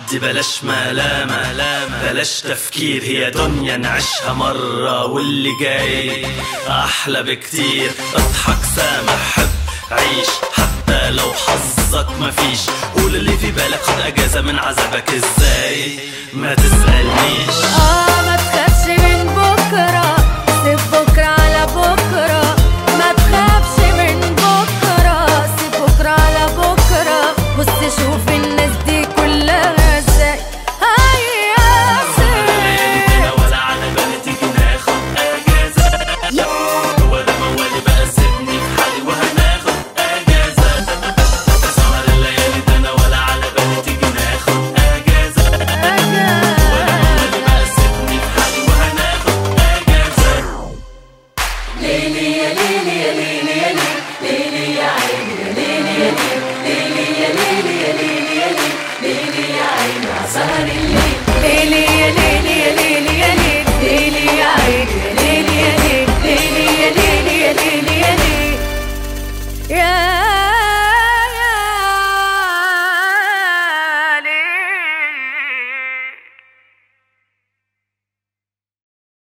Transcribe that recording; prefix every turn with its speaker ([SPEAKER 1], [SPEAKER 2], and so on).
[SPEAKER 1] عدي بلاش ملامة بلاش تفكير هي دنيا نعيشها مرة واللي جاي أحلى بكتير اضحك سامح حب عيش حتى لو حظك مفيش قول اللي في بالك خد اجازة من عذابك ازاي ما تسألنيش
[SPEAKER 2] اه ما تخافش من بكرة سيب بكرة على بكرة ما تخافش من بكرة سيب بكرة على بكرة بص شوف الناس دي كلها ازاي هيا
[SPEAKER 1] ليالي ولا على بالي تيجي ناخد اجازة هو ده موالي بقى سيبني في حالي وهناخد اجازة سهر الليالي ده انا ولا على بالي تيجي ناخد اجازة هو ده موالي بقى سيبني في حالي وهناخد اجازة
[SPEAKER 2] ليلي